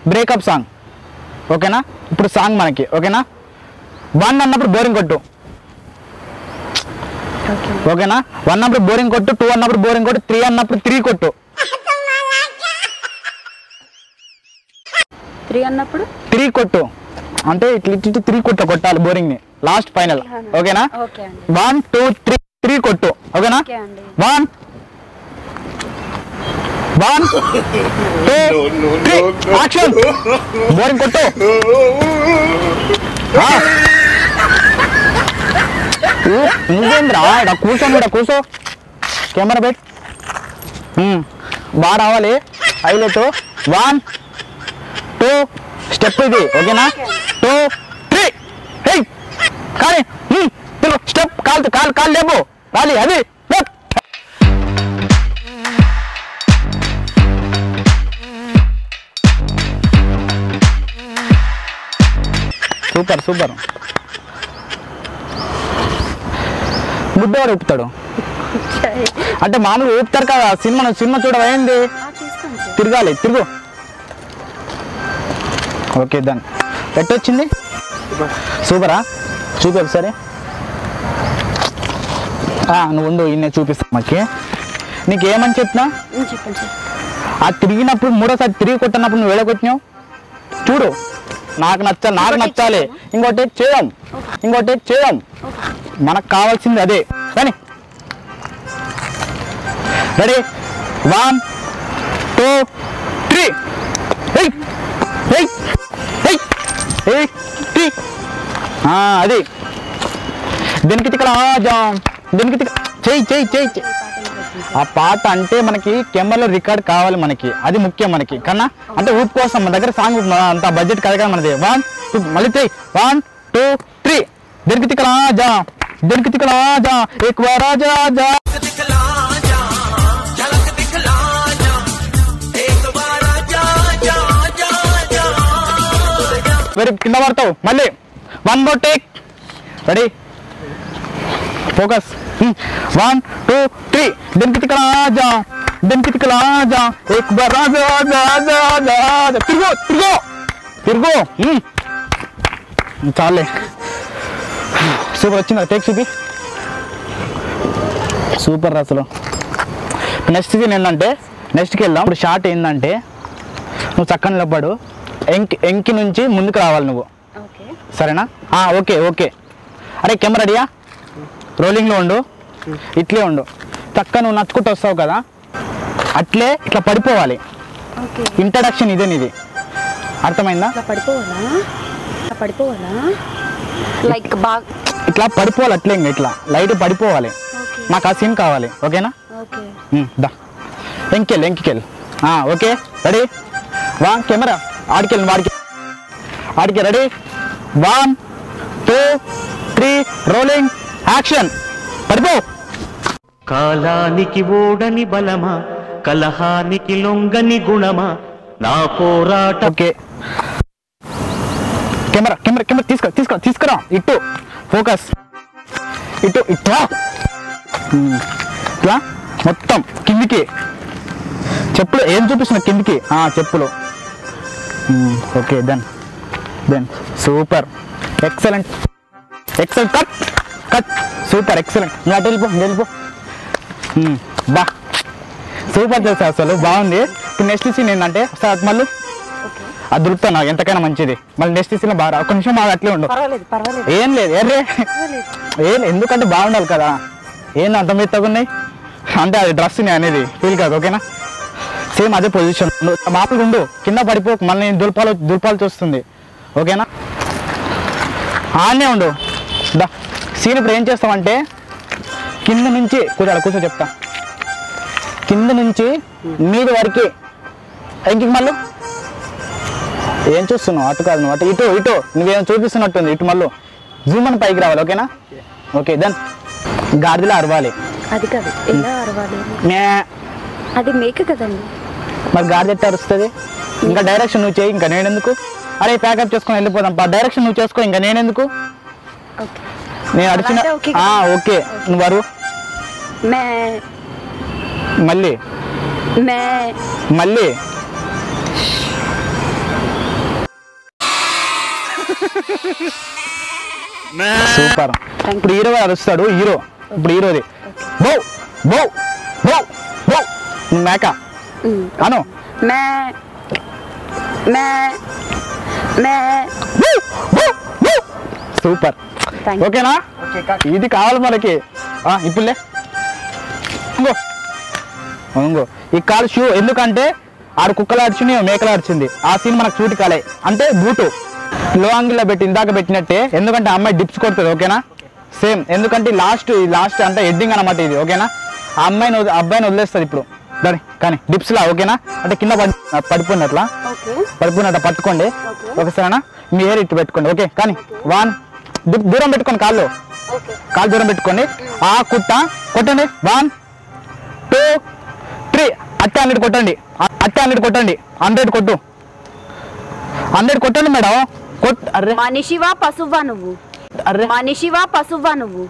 Breakup song ఓకేనా ఇప్పుడు song మనకి ఓకేనా వన్ అన్నప్పుడు బోరింగ్ కొట్టు ఓకే ఓకేనా వన్ అన్నప్పుడు బోరింగ్ కొట్టు టూ అన్నప్పుడు బోరింగ్ కొట్టు త్రీ అన్నప్పుడు త్రీ కొట్టు త్రీ అన్నప్పుడు త్రీ కొట్టు అంటే ఇట్లా ఇటు ఇటు త్రీ కొట్టు కొట్టాలి బోరింగ్ ని లాస్ట్ ఫైనల్ ఓకేనా ఓకే అండి వన్ టూ త్రీ త్రీ కొట్టు ఓకేనా ఓకే అండి one one two three action boring కొట్టు ఆ. ఊ- నువ్వేంద్రా ఇక్కడ కూర్చోను ఇక్కడ కూర్చో కెమెరా పెట్ ఉమ్. బాగా రావాలి హైలైట్ వన్ టూ స్టెప్ ఇది ఓకేనా టూ త్రీ హే కానీ స్టెప్ కాలు కాలు కాలు లేపు కాలి అది లేప్. సూపర్ సూపర్ బుడ్డవాడు ఊపుతాడు అంటే మామూలుగా ఊపుతారు కదా సినిమా సినిమా చూడవేంది చూస్తాను సార్ తిరగాలి తిరుగు ఓకే దాన్ని పెట్టొచ్చింది సూపరా చూపి ఒకసారి ఆ, నువ్వు ఉండు ఇన్నే చూపిస్తా మాకి నీకు ఏమని చెప్పినా ఉమ్, చెప్పండి సార్ ఆ తిరిగినప్పుడు మూడోసారి తిరిగి కొట్టినప్పుడు నువ్వు ఎడగొట్టినావు చూడు నాకు నచ్చ నాకు నచ్చాలి ఇంకోటి చేయం ఇంకోటి చేయం మనకు కావాల్సింది అదే కానీ రెడీ వన్ టూ త్రీ హై హై హై హై త్రీ అది దీనికి తిక్కడ దీనికి తిక్క చెయ్యి చెయ్యి చెయ్యి చెయ్యి ఆ పాట అంటే మనకి కెమెరాలో రికార్డ్ కావాలి మనకి అది ముఖ్యం మనకి కన్నా అంటే ఊపు కోసం మన దగ్గర సాంగ్ అంత బడ్జెట్ కాదు కదా మనది వన్ టూ మళ్ళీ త్రీ వన్ టూ త్రీ దీనికి తిక్క రాజా దీనికి తిక్క రాజా ఎక్కువ రాజా రాజా వెరీ కింద పడతావు మళ్ళీ one more take ready focus one two three దీనికి తిక్క రాజా దీనికి తిక్క రాజా ఎక్ బార్ రాజా రాజా రాజా తిరుగు తిరుగు తిరుగు హ్మ్. చాలే సూపర్ వచ్చిందా టేక్ చూపి సూపర్ అసలు నెక్స్ట్ సీన్ ఏంటంటే నెక్స్ట్కి వెళ్దాం ఇప్పుడు షార్ట్ ఏంటంటే నువ్వు చక్కని నిలబడు ఎంకి ఎంకి నుంచి ముందుకు రావాలి నువ్వు ఓకే సరేనా ఆ, ఓకే ఓకే అరే కెమెరా రెడీయా రోలింగ్లో ఉండు ఇట్లే ఉండు చక్క నువ్వు నచ్చుకుంటూ వస్తావు కదా అట్లే ఇట్లా పడిపోవాలి ఓకే ఇంట్రడక్షన్ ఇదే నీది అర్థమైందా ఇట్లా పడిపోవాలా ఇట్లా పడిపోవాలా లైక్ బాగా ఇట్లా పడిపోవాలి అట్లే ఇంకా ఇట్లా లైట్ పడిపోవాలి ఓకే నాకు ఆ సీన్ కావాలి ఓకేనా ఓకే ఉమ్, దా ఎంకెళ్ళు ఎంకెళ్ళు ఓకే రెడీ వా కెమెరా ఆడికెళ్ళి వాడికి ఆడికి ready one two three rolling action పడిపో కాలానికి ఓడని బలమా కలహానికి లొంగని గుణమా నా పోరాట ఓకే కెమెరా కెమెరా కెమెరా తీసుకో తీసుకో తీసుకురా ఇటు ఫోకస్ ఇటు ఇట్లా ఉమ్, ఇట్లా మొత్తం కిందికి చెప్పులు ఏం చూపిస్తున్నా కిందికి ఆ, చెప్పులు um, okay then then super excellent excellent cut cut super excellent నువ్వు అటు వెళ్ళిపో నువ్వు వెళ్ళిపో ఉమ్, బా సూపర్ చేస్తా అసలు బాగుంది ఇప్పుడు నెక్స్ట్ సీన్ ఏంటంటే సార్ మళ్ళీ ఓకే అది దొరుకుతా నాకు ఎంతకైనా మంచిది మళ్ళీ నెక్స్ట్ సీన్ బాగా ఒక నిమిషం బాగా అట్లే ఉండు పర్వాలేదు పర్వాలేదు ఏం లేదు ఎర్రే పర్వాలేదు ఏం ఎందుకంటే బాగుండాలి కదా ఏంది అంత మెత్తగా ఉన్నాయి అంటే అది డ్రెస్ అనేది ఫీల్ కాదు ఓకేనా సేమ్ అదే పొజిషన్ మాపలు ఉండు కింద పడిపోకు మళ్ళీ నేను దులపాలు దులపాల్సి వస్తుంది ఓకేనా ఆనే ఉండు దా సీన్ ఇప్పుడు ఏం చేస్తామంటే కింద నుంచి కూర్చో కూర్చో చెప్తా కింద నుంచి మీద వరకు ఇంక మళ్ళీ ఏం చూస్తున్నావు అటు కాదు నువ్వు అటు ఇటు ఇటు నువ్వేం చూపిస్తున్నట్టుంది ఇటు మళ్ళీ జూమ్ అని పైకి రావాలి ఓకేనా ఓకే దెన్ గాడిదలో అరవాలి అది కాదు ఎలా అరవాలి మే అది మేక కదండి మరి గాడిద ఎట్ట అరుస్తుంది ఇంకా డైరెక్షన్ నువ్వు చేయి ఇంకా నేనెందుకు అరే ప్యాకప్ చేసుకొని వెళ్ళిపోదాం పా డైరెక్షన్ నువ్వు చేసుకో ఇంకా నేనెందుకు ఓకే నేను అడిచిన అలాంటే ఓకే ఆ, కదా? ఓకే నువ్వు అరు మే మళ్ళీ మే మళ్ళీ సూపర్ ఇప్పుడు హీరో అరుస్తాడు హీరో ఇప్పుడు హీరోది బౌ బౌ బౌ బౌ నువ్వు మేక ఉమ్. అను మే మే మే సూపర్ Thank you. ఓకేనా ఇది కావాలి మనకి ఆ, ఇప్పుడులే ఇంగో ఇంగో ఈ కాలు షూ ఎందుకంటే ఆడు కుక్కలు అడిచింది మేకలు అడిచింది ఆ సీన్ మనకు షూట్ కాలే అంటే బూటు లో యాంగిల్లో పెట్టి ఇందాక పెట్టినట్టే ఎందుకంటే ఆ అమ్మాయి డిప్స్ కొడుతుంది ఓకేనా సేమ్ ఎందుకంటే లాస్ట్ లాస్ట్ అంటే ఎడ్డింగ్ అనమాట ఇది ఓకేనా ఆ అమ్మాయిని వదిలి- అబ్బాయిని వదిలేస్తుంది ఇప్పుడు దాని కానీ డిప్స్ లా ఓకేనా అంటే కింద పడి పడిపోయినట్లా ఓకే పడిపోయినట్టు పట్టుకోండి Okay. ఒకసారి మీ హెయిర్ ఇటు పెట్టుకోండి ఓకే కానీ వన్ దూరం పెట్టుకోండి కాళ్ళు ఓకే కాలు దూరం పెట్టుకోండి ఆ కుట్ట కొట్టండి వన్ టూ త్రీ అట్టే హండ్రెడ్ కొట్టండి అ- అట్టే హండ్రెడ్ కొట్టండి హండ్రెడ్ కొట్టు హండ్రెడ్ కొట్టండి మేడం కొట్ అర్రే మనిషివా పశువా నువ్వు అర్రే మనిషివా పశువా నువ్వు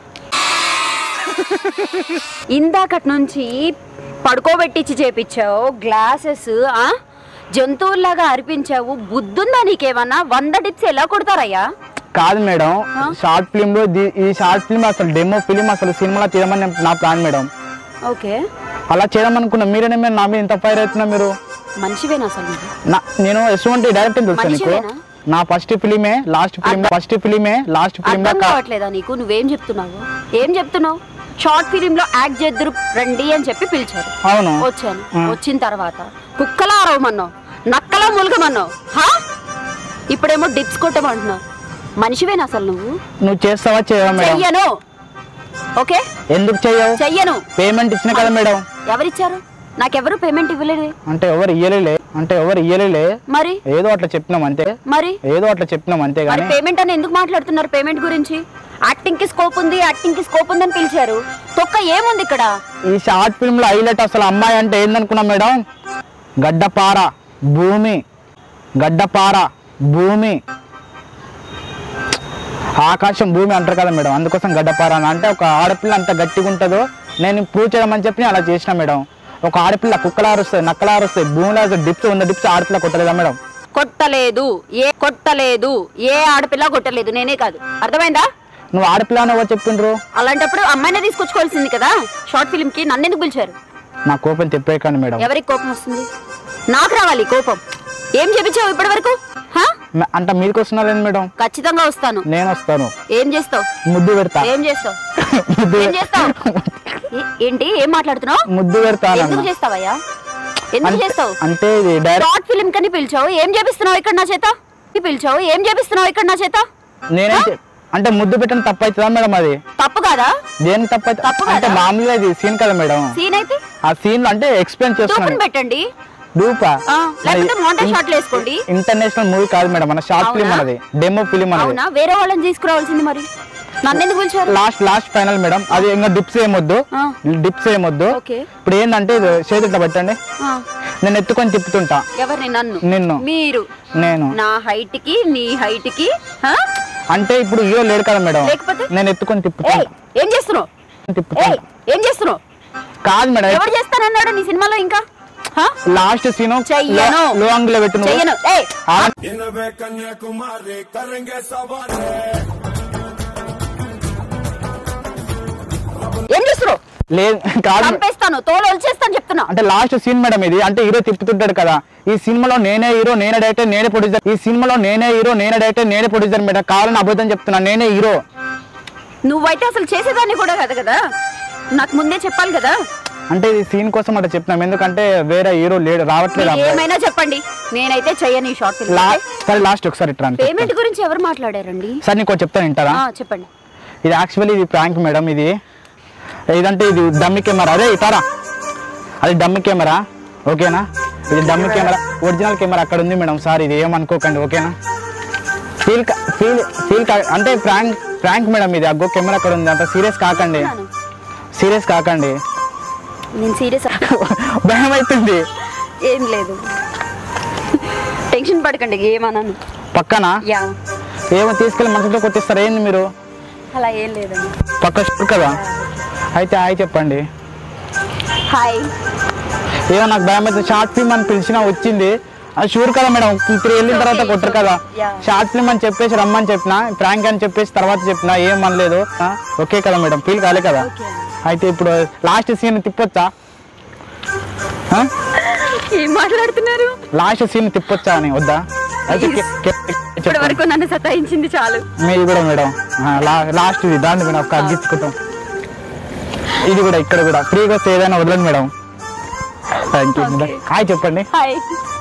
ఇందాకటి నుంచి పడుకోబెట్టించి చేపించావు గ్లాసెస్ ఆ జంతువుల్లాగా అరిపించావు బుద్ధుందా నీకేమన్నా వంద డిప్స్ ఎలా కొడతారయ్యా కాదు మేడం ఆ? షార్ట్ ఫిల్మ్ లో ది- ఈ షార్ట్ ఫిల్మ్ అసలు డెమో ఫిల్మ్ అసలు సినిమాలో తీయమని నా ప్లాన్ మేడం ఓకే అలా చేద్దామనుకున్నా మీరేనే మీరు నా మీద ఇంత ఫైర్ అవుతున్నా మీరు మనిషివేనా అసలు నువ్వు నా నేను ఎటువంటి డైరెక్టర్ తెలుసా నీకు మనిషివేనా? నా ఫస్ట్ ఫిలిమే లాస్ట్ ఫిలిం ఫస్ట్ ఫిలిమే లాస్ట్ ఫిలిం అర్థం కావట్లేదా నీకు నువ్వేం చెప్తున్నావు ఏం చెప్తున్నావు షార్ట్ ఫిలిం లో యాక్ట్ చేద్దరు రండి అని చెప్పి పిలిచారు అవును వచ్చాను ఆ. వచ్చిన తర్వాత కుక్కలా అరవమన్నావు నక్కలా ములగమన్నావు హా ఇప్పుడేమో డిప్స్ కొట్టమంటున్నావు మనిషివేనా అసలు నువ్వు నువ్వు చేస్తావా చేయవా మేడం చెయ్యను ఓకే ఎందుకు చెయ్యవు చెయ్యను పేమెంట్ ఇచ్చిన కదా మేడం ఎవరిచ్చారు నాకెవరు పేమెంట్ ఇవ్వలేదు అంటే ఎవరు ఇయ్యలేలే అంటే ఎవరు ఇయ్యలేలే మరి ఏదో అట్లా చెప్పినాం అంతే మరి ఏదో అట్లా చెప్పినాం అంతే మరి కానీ పేమెంట్ అని ఎందుకు మాట్లాడుతున్నారు పేమెంట్ గురించి యాక్టింగ్ కి స్కోప్ ఉంది యాక్టింగ్ కి స్కోప్ ఉందని పిలిచారు తొక్క ఏముంది ఇక్కడ ఈ షార్ట్ ఫిల్మ్ లో హైలైట్ అసలు అమ్మాయి అంటే ఏందనుకున్నాం మేడం గడ్డపార భూమి గడ్డపార భూమి ఆకాశం భూమి అంటారు కదా మేడం అందుకోసం గడ్డపార అని అంటే ఒక ఆడపిల్ల అంత గట్టిగా ఉంటుందో నేను ప్రూవ్ చేయమని చెప్పి నేను అలా చేసిన మేడం ఒక ఆడపిల్ల కుక్కలా అరుస్తుంది నక్కలా అరుస్తుంది భూమిలో డిప్స్ ఉన్న డిప్స్ ఆడపిల్ల కొట్టలేదా మేడం కొట్టలేదు ఏ కొట్టలేదు ఏ ఆడపిల్ల కొట్టలేదు నేనే కాదు అర్థమైందా నువ్వు ఆడపిల్ల అని ఎవరు చెప్పిండ్రు అలాంటప్పుడు అమ్మాయినే తీసుకొచ్చుకోవాల్సింది కదా షార్ట్ ఫిల్మ్ కి నన్ను ఎందుకు పిలిచారు నా కోపం తెప్పేయకండి మేడం ఎవరికి కోపం వస్తుంది నాకు రావాలి కోపం ఏం చెప్పించావు ఇప్పటి వరకు మ- అంటే మీకు వస్తున్నారు మేడం ఖచ్చితంగా వస్తాను నేను వస్తాను ఏం చేస్తావు ముద్దు పెడతా ఏం చేస్తావు ముద్దు ఏం చేస్తావు ఏ- ఏంటి ఏం మాట్లాడుతున్నావు ముద్దు పెడతా ఎందుకు అన్న. చేస్తావయ్యా ఎందుకు అంటే చేస్తావు అంటే ఇది డైరెక్ట్ షార్ట్ ఫిల్మ్ కని పిలిచావు ఏం చేపిస్తున్నావు ఇక్కడ నా చేత ఈ పిలిచావు ఏం చేపిస్తున్నావు ఇక్కడ నా చేత నేనైతే అంటే ముద్దు పెట్టిన తప్పు అవుతుందా మేడం అది తప్పు కాదా దేనికి తప్పు అవుతుంది తప్పు అంటే కదా? మామూలుగా ఇది సీన్ కదా మేడం సీన్ అయితే ఆ సీన్ అంటే ఎక్స్ప్లెయిన్ తూపుని చేస్తున్నాను పెట్టండి డూపా ఆ, లేకపోతే మోంటేజ్ షాట్లు వేసుకోండి ఇంటర్నేషనల్ మూవీ కాదు మేడం మన షార్ట్ అవునా? ఫిల్మ్ మనది డెమో ఫిలిం మనది అవునా వేరే వాళ్ళని తీసుకురావాల్సింది మరి నన్ను ఎందుకు పిలిచారు లాస్ట్ లాస్ట్ ఫైనల్ మేడం అది ఇంకా డిప్స్ ఏమొద్దు ఆ. డిప్స్ ఏమొద్దు ఓకే ఇప్పుడు ఏంటంటే ఇది చేతి ఇట్లా పెట్టండి ఆ, నేను ఎత్తుకొని తిప్పుతుంటా ఎవరిని నన్ను నిన్ను మీరు నేను నా హైట్ కి నీ హైట్ కి ఆ? అంటే ఇప్పుడు హీరో లేడు కదా మేడం లేకపోతే? నేను ఎత్తుకొని ఏయ్ తిప్పుతుంటా ఏం చేస్తున్నావు తిప్పుతుంటా ఏయ్ ఏం చేస్తున్నావు కాదు మేడం ఎవరు చేస్తానన్నాడు నీ సినిమాలో ఇంకా ఆ? లాస్ట్ సీన్ చెయ్యను. లో యాంగిల్ పెట్టు నువ్వు. చెయ్యను ఏయ్ ఆ, इनवे कन्याकुमारी करेंगे सवार ఏం చేస్తున్నావు లేదు కాదు చంపేస్తాను తోలు వచ్చేస్తాను చెప్తున్నా అంటే లాస్ట్ సీన్ మేడం ఇది అంటే హీరో తిప్పుతుంటాడు కదా ఈ సినిమాలో నేనే హీరో నేనే డైరెక్టర్ నేనే ప్రొడ్యూసర్ ఈ సినిమాలో నేనే హీరో నేనే డైరెక్టర్ నేనే ప్రొడ్యూసర్ మేడం కావాలని అబద్ధం చెప్తున్నా నేనే హీరో నువ్వైతే అసలు చేసేదాన్ని కూడా కదా కదా నాకు ముందే చెప్పాలి కదా అంటే ఈ సీన్ కోసం అట్లా చెప్తున్నాం ఎందుకంటే వేరే హీరో లేడు రావట్లేదు మీరు అబ్బాయి. ఏమైనా చెప్పండి నేనైతే చెయ్యను ఈ షార్ట్ ఫిల్మ్ లా- సరే లాస్ట్ ఒకసారి ఇట్లా అంటే పేమెంట్ గురించి ఎవరు మాట్లాడారండి సార్ నీకు ఒకటి చెప్తాను వింటారా ఆ, చెప్పండి ఇది యాక్చువల్లీ ఇది ప్రాంక్ మేడం ఇది ఇదంటే ఇది డమ్మి కెమెరా అదే ఇతారా అది డమ్మి కెమెరా ఓకేనా ఇది డమ్మి కెమెరా ఒరిజినల్ కెమెరా అక్కడ ఉంది మేడం సార్ ఇది ఏమనుకోకండి ఓకేనా ఫీల్ ఫీల్ ఫీల్ అంటే ప్రాంక్ ప్రాంక్ మేడం ఇది అగ్గో కెమెరా అక్కడ ఉంది అంత సీరియస్ కాకండి ఉన్నాను. సీరియస్ కాకండి నేను సీరియస్ భయం అవుతుంది ఏం లేదు టెన్షన్ పడకండి ఏమన్నాను పక్కన యా ఏమో తీసుకెళ్ళి మనసుతో కొట్టిస్తారు ఏంది మీరు అలా ఏం లేదండి పక్క షూర్ కదా అయితే హాయ్ చెప్పండి హాయ్ ఏమో నాకు భయం అయితే షార్ట్ ఫిల్మ్ అని పిలిచినా వచ్చింది అది షూర్ కదా మేడం ఇప్పుడు వెళ్ళిన తర్వాత Okay, కొట్టరు it's కదా okay. Yeah. షార్ట్ ఫిల్మ్ అని చెప్పేసి రమ్మని చెప్పిన ప్రాంక్ అని చెప్పేసి తర్వాత చెప్పిన ఏం అనలేదు ఆ, ఓకే కదా మేడం ఫీల్ కాలే కదా Okay. అయితే ఇప్పుడు లాస్ట్ సీన్ తిప్పొచ్చా ఆ? ఏం మాట్లాడుతున్నారు లాస్ట్ సీన్ తిప్పొచ్చా అని వద్దా అయితే Please. కె- కె- ఇప్పటి చెప్పండి వరకు నన్ను సతాయించింది చాలు మీది కూడా మేడం ఆ, లా- లాస్ట్ ఇది దాన్ని మేడం ఒక అగ్గించుకుంటాం ఇది కూడా ఇక్కడ కూడా ఫ్రీగా వస్తే ఏదైనా వదలండి madam thank you Okay. Hi చెప్పండి హాయ్